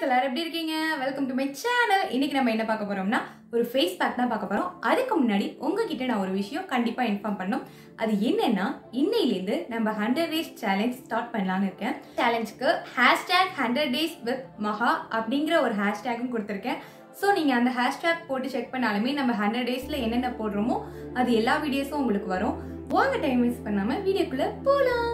எல்லாரும் எப்படி இருக்கீங்க வெல்கம் டு மை சேனல் இன்னைக்கு நம்ம என்ன பார்க்க போறோம்னா ஒரு ஃபேஸ் பேக் தான் பார்க்க போறோம் அதுக்கு முன்னாடி உங்ககிட்ட நான் ஒரு விஷயம் கண்டிப்பா இன்ஃபார்ம் பண்ணும் அது என்னன்னா இன்னையிலேருந்து நம்ம ஹண்ட்ரட் டேஸ் சேலஞ்ச் ஸ்டார்ட் பண்ணலாம்னு இருக்கேன் சேலஞ்சுக்கு hashtag hundred days with Maha அப்படிங்கிற ஒரு ஹேஷ்டேக்கும் கொடுத்துருக்கேன் ஸோ நீங்கள் அந்த ஹேஷ்டேக் போட்டு செக் பண்ணாலுமே நம்ம ஹண்ட்ரட் டேஸில் என்னென்ன போடுறோமோ அது எல்லா வீடியோஸும் உங்களுக்கு வரும் வாங்க டைம் வேஸ்ட் பண்ணாமல் வீடியோக்குள்ளே போகலாம்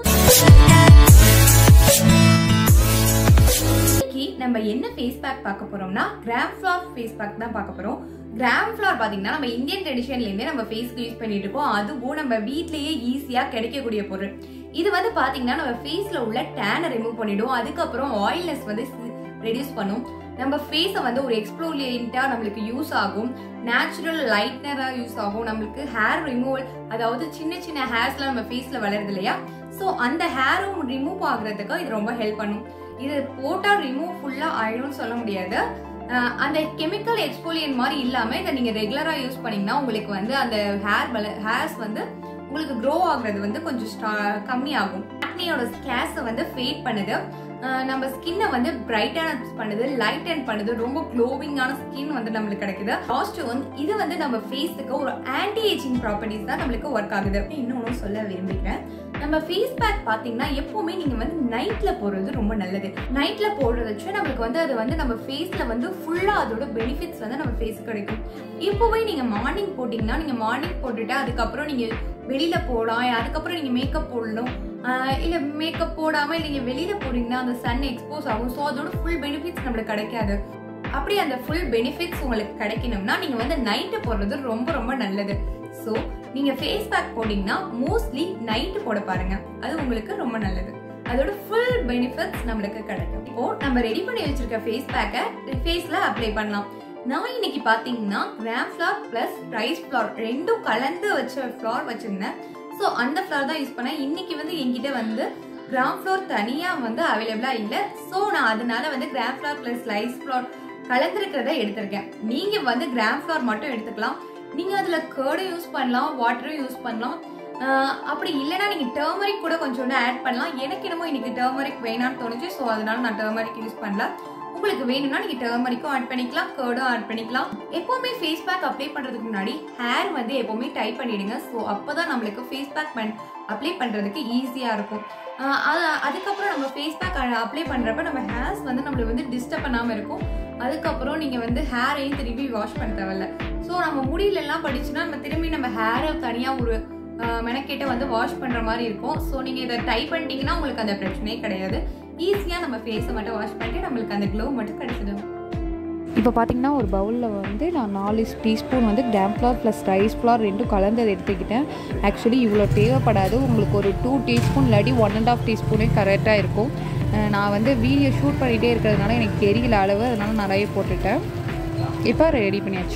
இன்னைக்கு நம்ம என்ன ஃபேஸ் பேக் பார்க்க போறோம்னா கிராம் ஃபிளார் ஃபேஸ் பேக் தான் பார்க்க போறோம் கிராம் ஃபிளார் பாத்தீங்கன்னா நம்ம இந்தியன் ட்ரெடிஷன்ல இருந்தே நம்ம ஃபேஸ்க்கு யூஸ் பண்ணிட்டு இருக்கோம் அதுவும் நம்ம வீட்லயே ஈஸியா கிடைக்கக்கூடிய பொருள் இது வந்து பாத்தீங்கன்னா நம்ம ஃபேஸ்ல உள்ள டேனை ரிமூவ் பண்ணிடும் அதுக்கப்புறம் ஆயில்னஸ் வந்து ரெடியூஸ் பண்ணும் நம்ம ஃபேஸை வந்து ஒரு எக்ஸ்ப்ளோரியண்டா நம்மளுக்கு யூஸ் ஆகும் நேச்சுரல் லைட்னரா யூஸ் ஆகும் நம்மளுக்கு ஹேர் ரிமூவல் அதாவது சின்ன சின்ன ஹேர்ஸ்லாம் நம்ம ஃபேஸ்ல வளருது இல்லையா ஸோ அந்த ஹேரும் ரிமூவ் ஆகுறதுக்கு இது ரொம்ப ஹெல்ப் பண்ணும் இது போட்டா ரிமூவ் ஃபுல்லா ஆயிடும்னு சொல்ல முடியாது அஹ் அந்த கெமிக்கல் எக்ஸ்போலியன் மாதிரி இல்லாம இதை நீங்க ரெகுலரா யூஸ் பண்ணீங்கன்னா உங்களுக்கு வந்து அந்த ஹேர் வள ஹேர்ஸ் வந்து உங்களுக்கு க்ரோ ஆகுறது வந்து கொஞ்சம் கம்மியாகும் ஆக்னியோட ஸ்கேஸை வந்து ஃபேட் பண்ணுது அஹ் நம்ம ஸ்கின்னை வந்து பிரைட்டான பண்ணுது லைட் அண்ட் பண்ணுது ரொம்ப க்ளோவிங்கான ஸ்கின் வந்து நம்மளுக்கு கிடைக்குது லாஸ்ட் வந்து இது வந்து நம்ம ஃபேஸுக்கு ஒரு ஆன்டி ஏஜிங் ப்ராப்பர்ட்டிஸ் தான் நம்மளுக்கு ஒர்க் ஆகுது இன்னொன்னு சொல்ல விரும்புகிறேன் நம்ம ஃபேஸ் பேக் பாத்தீங்கன்னா எப்பவுமே நீங்க வந்து நைட்ல போடுறது ரொம்ப நல்லது நைட்ல போடுறத வச்சு நம்மளுக்கு வந்து அது வந்து நம்ம ஃபேஸ்ல வந்து ஃபுல்லா அதோட பெனிஃபிட்ஸ் வந்து நம்ம ஃபேஸ் கிடைக்கும் இப்போவே நீங்க மார்னிங் போட்டீங்கன்னா நீங்க மார்னிங் போட்டுட்டு அதுக்கப்புறம் நீங்க வெளியில போடலாம் அதுக்கப்புறம் நீங்க மேக்கப் போடணும் ஆஹ் இல்ல மேக்கப் போடாம நீங்க வெளியில போறீங்கன்னா அந்த சன் எக்ஸ்போஸ் ஆகும் ஸோ அதோட ஃபுல் பெனிஃபிட்ஸ் நம்மளுக்கு கிடைக்காது அப்படி அந்த ஃபுல் பெனிஃபிட்ஸ் உங்களுக்கு கிடைக்கணும்னா நீங்க வந்து நைட்டு போடுறது ரொம்ப ரொம்ப நல்லது ஸோ நீங்க ஃபேஸ் பேக் போட்டீங்கன்னா மோஸ்ட்லி நைட்டு போட பாருங்க அது உங்களுக்கு ரொம்ப நல்லது அதோட ஃபுல் பெனிஃபிட்ஸ் நம்மளுக்கு கிடைக்கும் இப்போ நம்ம ரெடி பண்ணி வச்சிருக்க ஃபேஸ் பேக்கை ஃபேஸ்ல அப்ளை பண்ணலாம் நான் இன்னைக்கு பாத்தீங்கன்னா gram flour plus rice flour ரெண்டும் கலந்து வச்ச ஃபிளார் வச்சிருந்தேன் ஸோ அந்த ஃபிளார் தான் யூஸ் பண்ணேன் இன்னைக்கு வந்து என்கிட்ட வந்து கிராம் ஃபிளார் தனியா வந்து அவைலபிளா இல்லை ஸோ நான் அதனால வந்து gram flour plus rice flour கலந்துருக்கிறத எடுத்திருக்கேன் நீங்க வந்து கிராம் ஃபிளார் மட்டும் எடுத்துக்கலாம் நீங்க அதுல கேர்டும் யூஸ் பண்ணலாம் வாட்டரும் யூஸ் பண்ணலாம் ஆஹ் அப்படி இல்லைன்னா நீங்க டர்மரிக் கூட கொஞ்சோண்டு ஆட் பண்ணலாம் எனக்கு என்னமோ இன்னைக்கு டர்மரிக் வேணாம்னு தோணுச்சு ஸோ அதனால நான் டர்மரிக் யூஸ் பண்ணல உங்களுக்கு வேணும்னா நீங்க டர்மரிக்கும் ஆட் பண்ணிக்கலாம் கேர்டும் ஆட் பண்ணிக்கலாம் எப்பவுமே ஃபேஸ் பேக் அப்ளை பண்றதுக்கு முன்னாடி ஹேர் வந்து எப்பவுமே டைப் பண்ணிடுங்க ஸோ அப்பதான் நம்மளுக்கு ஃபேஸ் பேக் பண் அப்ளை பண்றதுக்கு ஈஸியா இருக்கும் ஆஹ் அது அதுக்கப்புறம் நம்ம ஃபேஸ் பேக் அப்ளை பண்றப்ப நம்ம ஹேர்ஸ் வந்து நம்மளுக்கு வந்து டிஸ்டர்ப் பண்ணாம இருக்கும் அதுக்கப்புறம் நீங்க வந்து ஹேரையும் திரும்பி வாஷ் பண்ண தேவையில்ல ஸோ நம்ம முடியில எல்லாம் படிச்சுன்னா நம்ம திரும்பி நம்ம ஹேரை தனியா ஒரு மெனக்கேட்ட வந்து வாஷ் பண்ற மாதிரி இருக்கும் ஸோ நீங்க இதை டைப் பண்ணிட்டீங்கன்னா உங்களுக்கு அந்த பிரச்சனையே கிடையாது ஈஸியா நம்ம ஃபேஸை மட்டும் வாஷ் பண்ணிட்டு நம்மளுக்கு அந்த க்ளோ மட்டும் கிடைச்சிடும் இப்போ பார்த்தீங்கன்னா ஒரு பவுலில் வந்து நான் நாலு டீஸ்பூன் வந்து gram flour plus rice flour ரெண்டும் கலந்து அதை எடுத்துக்கிட்டேன் ஆக்சுவலி இவ்வளோ தேவைப்படாது உங்களுக்கு ஒரு டூ டீஸ்பூன் இல்லாட்டி ஒன் அண்ட் ஆஃப் டீஸ்பூனே கரெக்டாக இருக்கும் அஹ் நான் வந்து வீடியோ ஷூட் பண்ணிகிட்டே இருக்கிறதுனால எனக்கு தெரியல அளவு அதனால நிறைய போட்டுட்டேன் இப்போ ரெடி பண்ணியாச்சு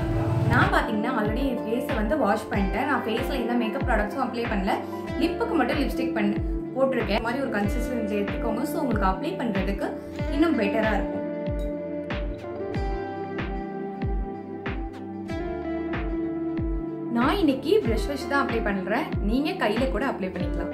நான் பார்த்தீங்கன்னா ஆல்ரெடி என் ஃபேஸை வந்து வாஷ் பண்ணிட்டேன் நான் ஃபேஸில் எந்த மேக்கப் ப்ராடக்ட்ஸும் அப்ளை பண்ணல லிப்புக்கு மட்டும் லிப்ஸ்டிக் பண்ண போட்டிருக்கேன் இந்த மாதிரி ஒரு கன்சிஸ்டன்சி எடுத்துக்கோங்க ஸோ உங்களுக்கு அப்ளை பண்ணுறதுக்கு இன்னும் பெட்டராக இருக்கும் நான் இன்னைக்கு ப்ரஷ் வச்சு தான் அப்ளை பண்ணுறேன் நீங்கள் கையில் கூட அப்ளை பண்ணிக்கலாம்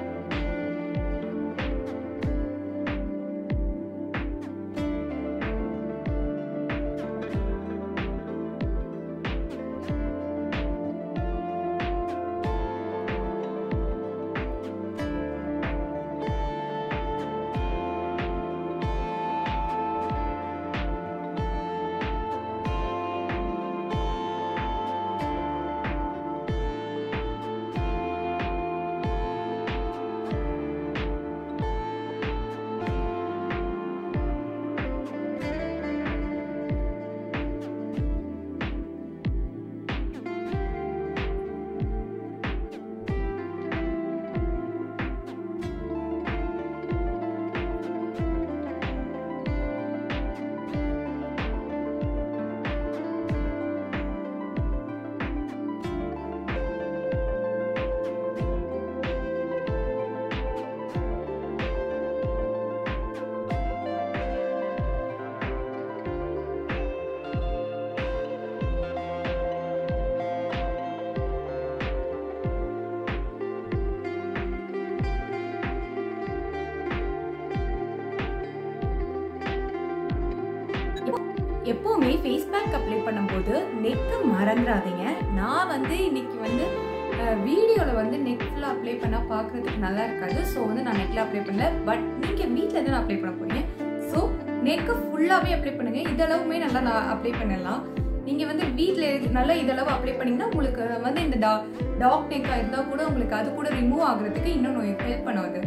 எப்பவுமே ஃபேஸ் பேக் அப்ளை பண்ணும்போது நெக்கை மறந்துடாதீங்க நான் வந்து இன்னைக்கு வந்து வீடியோவில் வந்து நெக் ஃபுல்லாக அப்ளை பண்ணால் பார்க்குறதுக்கு நல்லா இருக்காது ஸோ வந்து நான் நெக்கில் அப்ளை பண்ணல பட் நீங்கள் வீட்டில் தான் அப்ளை பண்ண போறீங்க ஸோ நெக்கை ஃபுல்லாகவே அப்ளை பண்ணுங்க இதளவுமே நல்லா நான் அப்ளை பண்ணலாம் நீங்கள் வந்து வீட்டில் நல்லா இதளவு அப்ளை பண்ணீங்கன்னா உங்களுக்கு வந்து இந்த டா டாக் நெக்காக இருந்தால் கூட உங்களுக்கு அது கூட ரிமூவ் ஆகுறதுக்கு இன்னும் ஹெல்ப் பண்ணுவது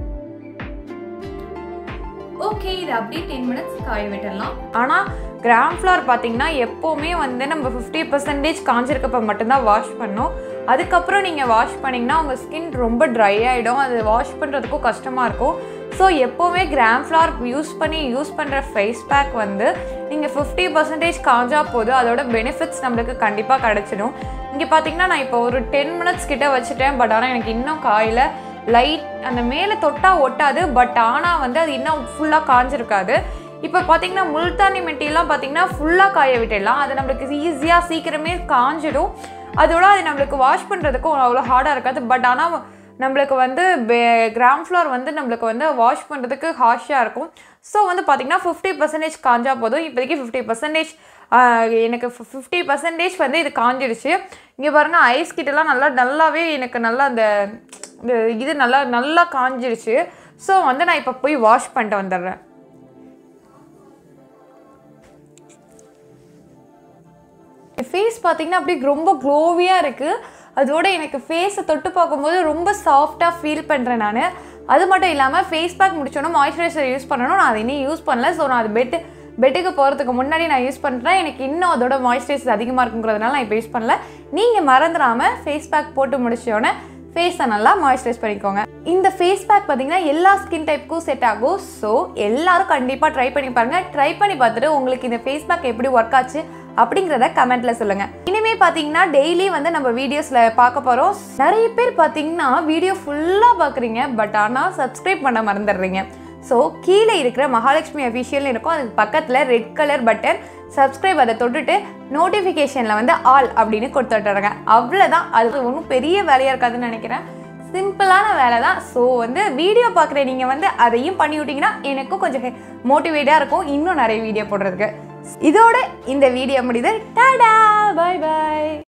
ஓகே இது அப்படியே டென் மினிட்ஸ் காய விட்டுடலாம் ஆனால் கிராம் ஃப்ளார் பார்த்தீங்கன்னா எப்போவுமே வந்து நம்ம ஃபிஃப்டி பர்சன்டேஜ் காஞ்சிருக்கப்ப மட்டும்தான் வாஷ் பண்ணோம் அதுக்கப்புறம் நீங்கள் வாஷ் பண்ணிங்கன்னா உங்கள் ஸ்கின் ரொம்ப ட்ரை ஆகிடும் அது வாஷ் பண்ணுறதுக்கும் கஷ்டமாக இருக்கும் ஸோ எப்போவுமே கிராம் ஃப்ளார் யூஸ் பண்ணி யூஸ் பண்ணுற ஃபேஸ் பேக் வந்து நீங்கள் ஃபிஃப்டி பர்சன்டேஜ் காஞ்சா போதும் அதோட பெனிஃபிட்ஸ் நம்மளுக்கு கண்டிப்பாக கிடச்சிடும் இங்கே பார்த்தீங்கன்னா நான் இப்போ ஒரு டென் மினிட்ஸ் கிட்ட வச்சுட்டேன் பட் ஆனால் எனக்கு இன்னும் காயில் லைட் அந்த மேலே தொட்டால் ஒட்டாது பட் ஆனால் வந்து அது இன்னும் ஃபுல்லாக காஞ்சிருக்காது இப்போ பார்த்தீங்கன்னா முல்தானி மெட்டிலாம் பார்த்தீங்கன்னா ஃபுல்லாக காய விட்டுடலாம் அது நம்மளுக்கு ஈஸியாக சீக்கிரமே காஞ்சிடும் அதோட அது நம்மளுக்கு வாஷ் பண்ணுறதுக்கும் அவ்வளோ ஹார்டாக இருக்காது பட் ஆனால் நம்மளுக்கு வந்து கிராம் ஃப்ளோர் வந்து நம்மளுக்கு வந்து வாஷ் பண்ணுறதுக்கு ஹாஷாக இருக்கும் ஸோ வந்து பார்த்திங்கன்னா ஃபிஃப்டி பர்சன்டேஜ் காஞ்சா போதும் இப்போதைக்கு ஃபிஃப்டி பர்சன்டேஜ் எனக்கு ஃபிஃப்டி பர்சன்டேஜ் வந்து இது காஞ்சிடுச்சு இங்கே பாருங்கள் ஐஸ் கிட்டலாம் நல்லா நல்லாவே எனக்கு நல்லா அந்த இந்த இது நல்லா நல்லா காஞ்சிருச்சு ஸோ வந்து நான் இப்போ போய் வாஷ் பண்ணிட்டு வந்துடுறேன் ஃபேஸ் பார்த்தீங்கன்னா அப்படியே ரொம்ப க்ளோவியாக இருக்குது அதோட எனக்கு ஃபேஸை தொட்டு பார்க்கும்போது ரொம்ப சாஃப்டாக ஃபீல் பண்ணுறேன் நான் அது மட்டும் இல்லாமல் ஃபேஸ் பேக் முடிச்சோன்னா மாய்ஸ்சரைசர் யூஸ் பண்ணணும் நான் அதை இன்னும் யூஸ் பண்ணல ஸோ நான் அது பெட்டு பெட்டுக்கு போகிறதுக்கு முன்னாடி நான் யூஸ் பண்ணுறேன் எனக்கு இன்னும் அதோட மாய்ஸ்சரைசர் அதிகமாக இருக்குங்கிறதுனால நான் இப்போ யூஸ் பண்ணல நீங்கள் மறந்துடாமல் ஃபேஸ் பேக் போட்டு முடிச்சோடனே ஃபேஸை நல்லா மாய்ஸ்சரைஸ் பண்ணிக்கோங்க இந்த ஃபேஸ் பேக் பார்த்தீங்கன்னா எல்லா ஸ்கின் டைப்புக்கும் செட் ஆகும் ஸோ எல்லாரும் கண்டிப்பாக ட்ரை பண்ணி பாருங்கள் ட்ரை பண்ணி பார்த்துட்டு உங்களுக்கு இந்த ஃபேஸ் பேக் எப்படி ஒர்க் ஆச்சு அப்படிங்கிறத கமெண்ட்ல சொல்லுங்க இனிமே பார்த்தீங்கன்னா டெய்லி வந்து நம்ம வீடியோஸ்ல பார்க்க போறோம் நிறைய பேர் பார்த்தீங்கன்னா வீடியோ ஃபுல்லாக பார்க்குறீங்க பட் ஆனால் சப்ஸ்கிரைப் பண்ண மறந்துடுறீங்க ஸோ கீழே இருக்கிற மகாலட்சுமி அஃபிஷியல் இருக்கும் அதுக்கு பக்கத்தில் ரெட் கலர் பட்டன் சப்ஸ்கிரைப் அதை தொட்டுட்டு நோட்டிஃபிகேஷனில் வந்து ஆல் அப்படின்னு கொடுத்துட்டுறாங்க அவ்வளோதான் அது ஒன்றும் பெரிய வேலையாக இருக்காதுன்னு நினைக்கிறேன் சிம்பிளான வேலை தான் ஸோ வந்து வீடியோ பார்க்குற நீங்கள் வந்து அதையும் பண்ணி விட்டிங்கன்னா எனக்கும் கொஞ்சம் மோட்டிவேட்டாக இருக்கும் இன்னும் நிறைய வீடியோ போடுறதுக்கு இதோட இந்த வீடியோ முடியுது டாடா பை பை